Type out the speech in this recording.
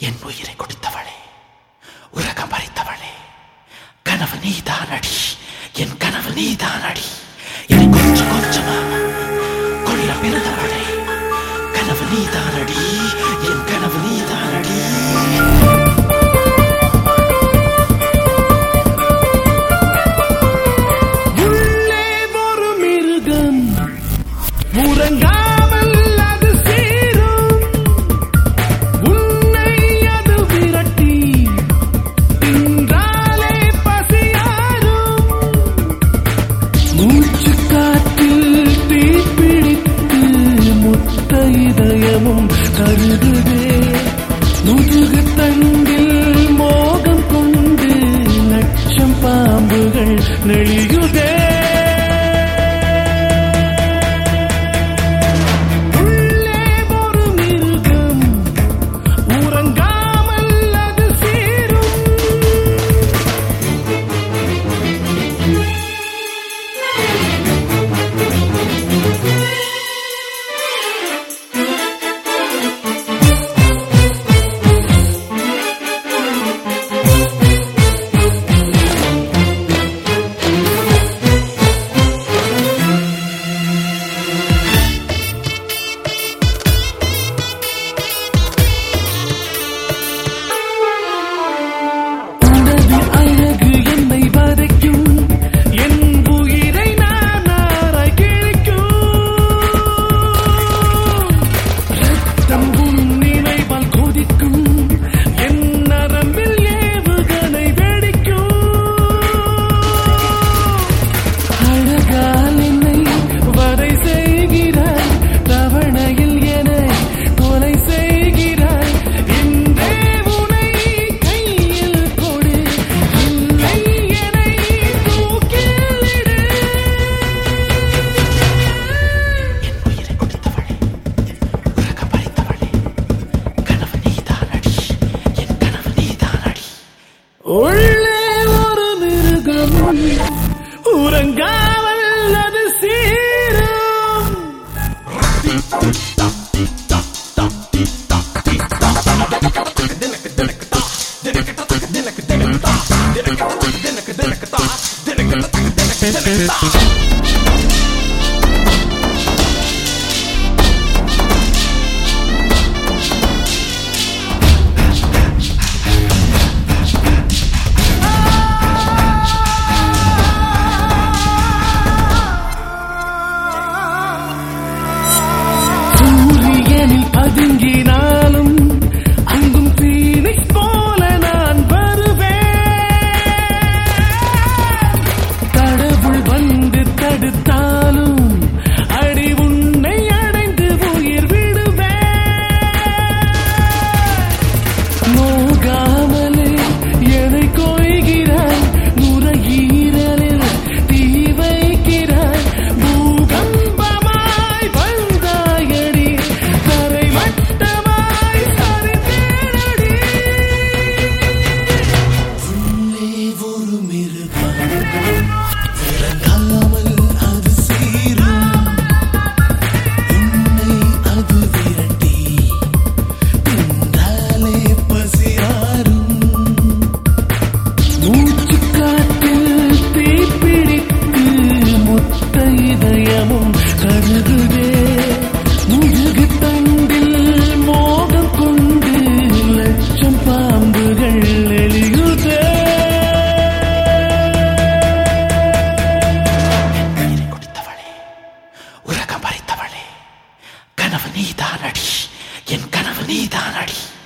என் உயிரை கொடுத்தவளே உலகம் பறித்தவளே கனவு நீதானடி என் கனவு நீதானடி என்னை கொஞ்சம் கொஞ்சமாக கொள்ள பிறந்தவளே கனவு நீதானடி என் கனவு நீதானடி உள்ளே ஒரு மிருகம் உறங்காமல் அது சேரும் உன்னை அது விரட்டி தின்றாலே பசியாரும் மூச்சு காற்றில் தீப்பிடித்து முத்த இதயமும் கருதுதே முதுகு தண்டில் மோகம் கொண்டு லட்சம் பாம்புகள் நெளியுதே உள்ளே ஒரு மிருகம் உறங்காமல் அது சேரும் உனது அழகு என்னை வதைக்கும் என் உயிரை நான் ஆராய் கிழிக்கும் ரத்தம் உன் நினைவால் கொதிக்கும் என் நரம்பில் ஏவுகணை வெடிக்கும் அழகால் என்னை வதை செய்கிறாய் தவணையில் என கொலை செய்கிறாய் இன்றே உனை கையில் கொடு இல்லை என்னை தூக்கிலிடு என் உயிரை கொடுத்தவளே உலகம் பறித்தவளே கனவு நீதானடி என் கனவு நீதானடி உள்ளே ஒரு மிருகம் உறங்காமல் அது சீரும் சூரியனில் பதுங்கினாலும் அங்கும் பீனிக்ஸ் போல நான் வருவேன் கடவுள் வந்து தடுத்தாலும் அடி உன்னை அடைந்து உயிர் விடுவேன் நோகாமலே என்னை கொய்கிறாய் நுரையீரலில் தீ வைக்கிறாய் பூகம்பமாய் வந்தாயடி தரை மட்டமாய் சரிந்தேனடி உள்ளே ஒரு மிருகம் இறங்காமல் அது சீரும் உன்னை அது விரட்டி தின்றாலே பசியாரும் மூச்சு காற்றில் தீப்பிடித்து முத்த இதயமும் கருகுதே முழுகு தண்டில் மோகம் கொண்டு லட்சம் பாம்புகள் எலியுதே உயிரை கொடுத்தவளே உலகம் பறித்தவளே கனவு நீதானடி என் கனவு நீதானடி